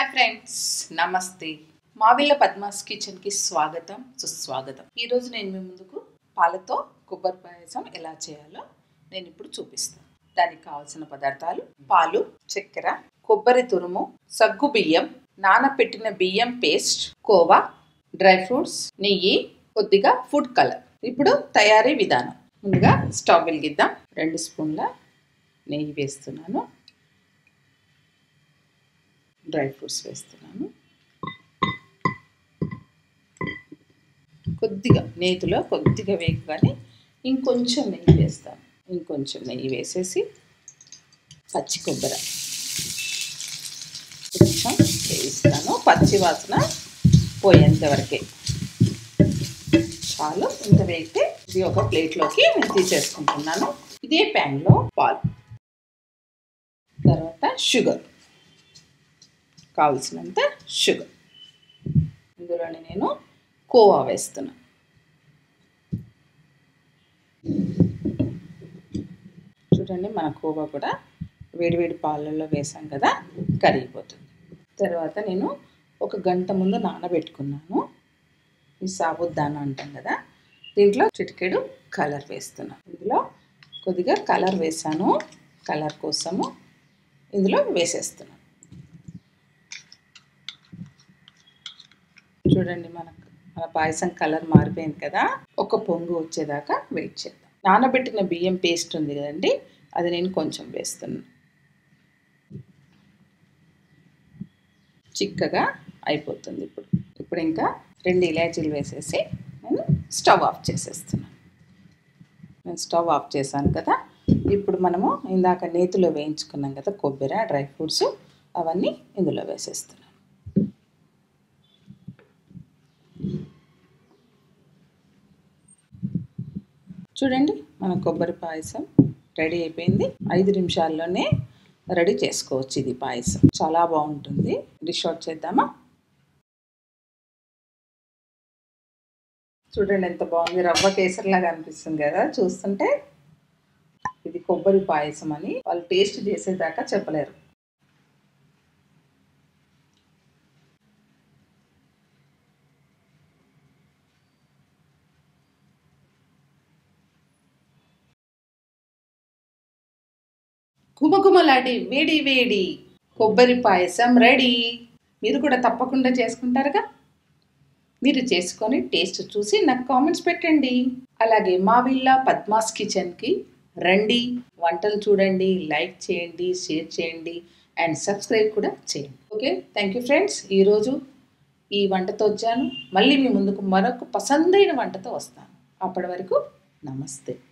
hi friends నమస్తే మావిళ్ళ పద్మాస్ కిచెన్కి స్వాగతం సుస్వాగతం ఈరోజు నేను మీ ముందుకు పాలతో కొబ్బరి పాయసం ఎలా చేయాలో నేను ఇప్పుడు చూపిస్తాను దానికి కావాల్సిన పదార్థాలు పాలు చక్కెర కొబ్బరి తురుము సగ్గు బియ్యం నానపెట్టిన బియ్యం పేస్ట్ కోవా డ్రై ఫ్రూట్స్ నెయ్యి కొద్దిగా ఫుడ్ కలర్ ఇప్పుడు తయారీ విధానం ముందుగా స్టవ్ వెలిగిద్దాం రెండు స్పూన్ల నెయ్యి వేస్తున్నాను డ్రై ఫ్రూట్స్ వేస్తున్నాను కొద్దిగా నేతిలో కొద్దిగా వేయగానే ఇంకొంచెం నెయ్యి వేస్తాను ఇంకొంచెం నెయ్యి వేసేసి పచ్చి కొబ్బరి కొంచెం వేయిస్తాను పచ్చి వాసన పోయేంత వరకే చాలు ఇంత వేగితే ఇది ఒక ప్లేట్లోకి నేను తీసేసుకుంటున్నాను ఇదే ప్యాన్లో పాలు తర్వాత షుగర్ కావలసినంత షుగర్ ఇందులోనే నేను కోవా వేస్తున్నా చూడండి మన కోవా కూడా వేడివేడి పాలల్లో వేసాం కదా కరిగిపోతుంది తర్వాత నేను ఒక గంట ముందు నానబెట్టుకున్నాను ఈ సాబుదానా అంటాం కదా దీంట్లో చిటికెడు కలర్ వేస్తున్నాను ఇందులో కొద్దిగా కలర్ వేసాను కలర్ కోసము ఇందులో వేసేస్తున్నాను చూడండి మనకు మన పాయసం కలర్ మారిపోయింది కదా ఒక పొంగు వచ్చేదాకా వెయిట్ చేద్దాం నానబెట్టిన బియ్యం పేస్ట్ ఉంది కదండి అది నేను కొంచెం వేస్తున్నాను చిక్కగా అయిపోతుంది ఇప్పుడు ఇప్పుడు ఇంకా రెండు ఇలాచీలు వేసేసి నేను స్టవ్ ఆఫ్ చేసేస్తున్నాను నేను స్టవ్ ఆఫ్ చేశాను కదా ఇప్పుడు మనము ఇందాక నేతిలో వేయించుకున్నాం కదా కొబ్బరి డ్రై ఫ్రూట్స్ అవన్నీ ఇందులో వేసేస్తున్నాను చూడండి మన కొబ్బరి పాయసం రెడీ అయిపోయింది ఐదు నిమిషాల్లోనే రెడీ చేసుకోవచ్చు ఇది పాయసం చాలా బాగుంటుంది డిష్ అవుట్ చేద్దామా చూడండి ఎంత బాగుంది రవ్వ కేసరిలాగా అనిపిస్తుంది కదా చూస్తుంటే ఇది కొబ్బరి పాయసం అని వాళ్ళు టేస్ట్ చేసేదాకా చెప్పలేరు గుమగుమలాడి వేడి వేడి కొబ్బరి పాయసం రెడీ మీరు కూడా తప్పకుండా చేసుకుంటారుగా మీరు చేసుకొని టేస్ట్ చూసి నాకు కామెంట్స్ పెట్టండి అలాగే మా విల్ల పద్మాస్ కిచెన్కి రండి వంటలు చూడండి లైక్ చేయండి షేర్ చేయండి అండ్ సబ్స్క్రైబ్ కూడా చేయండి ఓకే థ్యాంక్ యూ ఫ్రెండ్స్ ఈరోజు ఈ వంటతో వచ్చాను మళ్ళీ మీ ముందుకు మరొక పసందైన వంటతో వస్తాను అప్పటి వరకు నమస్తే